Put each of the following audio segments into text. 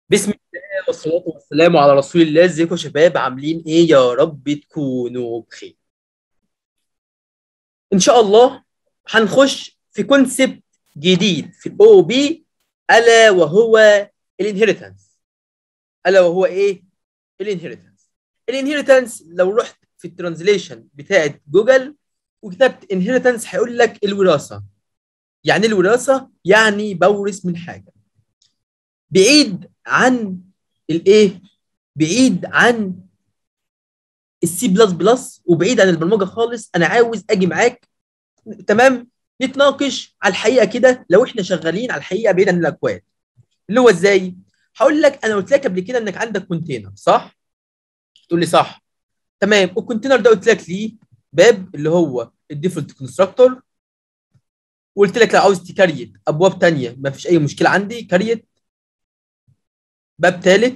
بسم الله والصلاة والسلام على رسول الله ازيكم يا شباب عاملين ايه يا رب تكونوا بخير ان شاء الله هنخش في كونسبت جديد في الاو بي الا وهو الانهيرتنس الا وهو ايه الانهيرتنس الانهيرتنس لو رحت في الترانزليشن بتاعت جوجل وكتبت انهيرتنس هيقول لك الوراثة يعني إيه الوراثة يعني بورث من حاجة بعيد عن الايه بعيد عن السي بلس بلس وبعيد عن البرمجه خالص انا عاوز اجي معاك تمام نتناقش على الحقيقه كده لو احنا شغالين على الحقيقه بعيد عن الاكواد اللي هو ازاي هقول لك انا قلت لك قبل كده انك عندك كونتينر صح تقول لي صح تمام الكونتينر ده قلت لك ليه باب اللي هو الديفولت كونستراكتور وقلت لك لو عاوز تكريت ابواب ثانيه ما فيش اي مشكله عندي كريت باب ثالث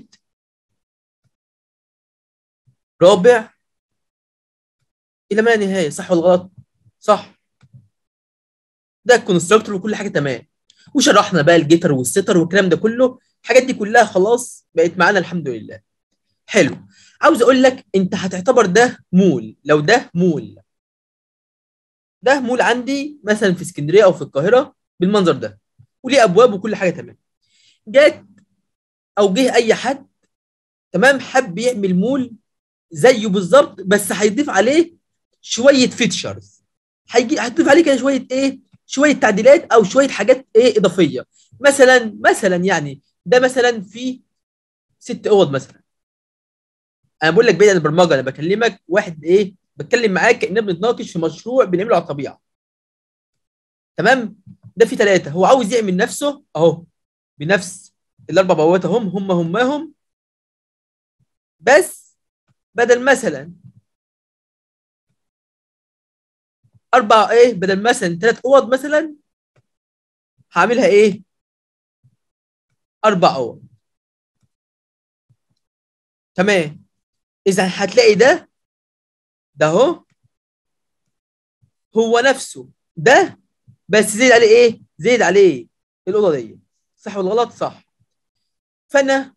رابع الى ما لا نهايه صح ولا غلط صح ده الكونستراكتور وكل حاجه تمام وشرحنا بقى الجيتر والستر والكلام ده كله الحاجات دي كلها خلاص بقت معانا الحمد لله حلو عاوز اقول لك انت هتعتبر ده مول لو ده مول ده مول عندي مثلا في اسكندريه او في القاهره بالمنظر ده وليه ابواب وكل حاجه تمام جات او جه اي حد تمام حب يعمل مول زيه بالظبط بس هيضيف عليه شويه فيتشرز هيجي هتضيف عليه كده شويه ايه شويه تعديلات او شويه حاجات ايه اضافيه مثلا مثلا يعني ده مثلا في ست اوض مثلا انا بقول لك بعيد عن البرمجه انا بكلمك واحد ايه بتكلم معاك كاننا بنتناقش في مشروع بنعمله على الطبيعه تمام ده في ثلاثه هو عاوز يعمل نفسه اهو بنفس الاربع بوابات هم هم هماهم بس بدل مثلا اربع ايه بدل مثلا ثلاث اوض مثلا هعملها ايه اربع اوض تمام اذا هتلاقي ده ده اهو هو نفسه ده بس زيد عليه ايه زيد عليه الاوضه دي صح ولا غلط صح فانا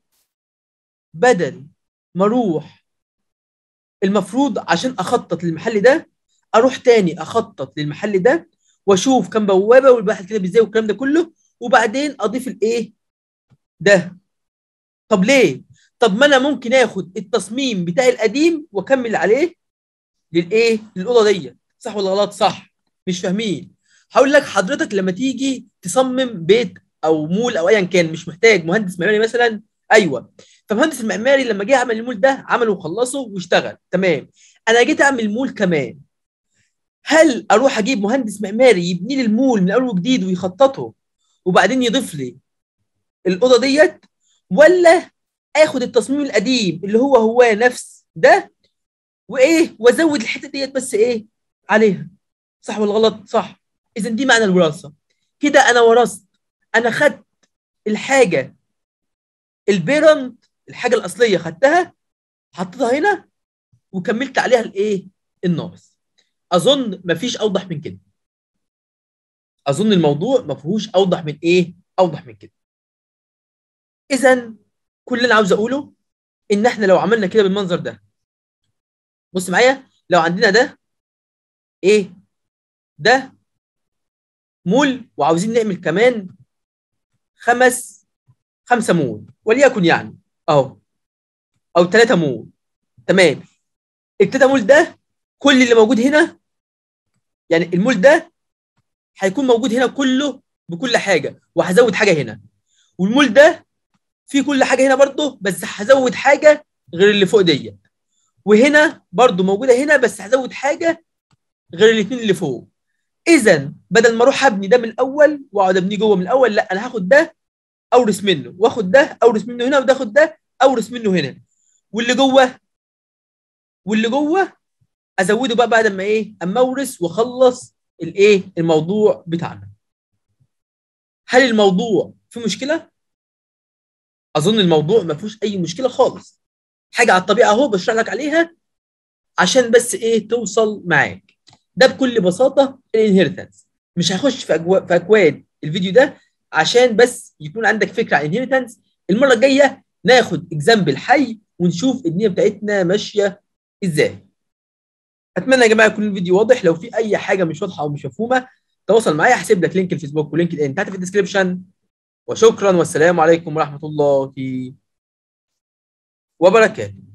بدل ما اروح المفروض عشان اخطط للمحل ده اروح تاني اخطط للمحل ده واشوف كام بوابه والواحد كده ازاي والكلام ده كله وبعدين اضيف الايه ده طب ليه طب ما انا ممكن اخد التصميم بتاعي القديم واكمل عليه للايه للاوضه دي صح ولا غلط صح مش فاهمين هقول لك حضرتك لما تيجي تصمم بيت او مول او ايا كان مش محتاج مهندس معماري مثلا ايوه فمهندس المعماري لما جه عمل المول ده عمله وخلصه واشتغل تمام انا جيت اعمل مول كمان هل اروح اجيب مهندس معماري يبني لي المول من اول وجديد ويخططه وبعدين يضيف لي الاوضه ديت ولا اخد التصميم القديم اللي هو هو نفس ده وايه وازود الحته ديت بس ايه عليها صح ولا غلط صح اذا دي معنى الوراثه كده انا ورثت انا خدت الحاجه البيرنت الحاجه الاصليه خدتها حطيتها هنا وكملت عليها الايه الناقص اظن مفيش اوضح من كده اظن الموضوع ما فيهوش اوضح من ايه اوضح من كده اذا كل اللي انا عاوز اقوله ان احنا لو عملنا كده بالمنظر ده بص معايا لو عندنا ده ايه ده مول وعاوزين نعمل كمان خمس خمسه مول وليكن يعني اهو او ثلاثه مول تمام الثلاثه مول ده كل اللي موجود هنا يعني المول ده هيكون موجود هنا كله بكل حاجه وهزود حاجه هنا والمول ده فيه كل حاجه هنا برضه بس هزود حاجه غير اللي فوق ديت وهنا برضه موجوده هنا بس هزود حاجه غير الاثنين اللي فوق اذا بدل ما اروح ابني ده من الاول واقعد ابنيه جوه من الاول لا انا هاخد ده اورث منه واخد ده اورث منه هنا وده اخد ده اورث منه هنا واللي جوه واللي جوه ازوده بقى بعد ما ايه اما اورث واخلص الايه الموضوع بتاعنا هل الموضوع فيه مشكله اظن الموضوع ما فيهوش اي مشكله خالص حاجه على الطبيعه اهو بشرح لك عليها عشان بس ايه توصل معاك ده بكل بساطه الانهيرتنس مش هخش في أجو... في اكواد الفيديو ده عشان بس يكون عندك فكره عن الانهيرتنس المره الجايه ناخد اكزامبل حي ونشوف الدنيا بتاعتنا ماشيه ازاي اتمنى يا جماعه يكون الفيديو واضح لو في اي حاجه مش واضحه او مش مفهومه تواصل معايا هسيب لك لينك الفيسبوك ولينك الان تحت في الديسكربشن وشكرا والسلام عليكم ورحمه الله وبركاته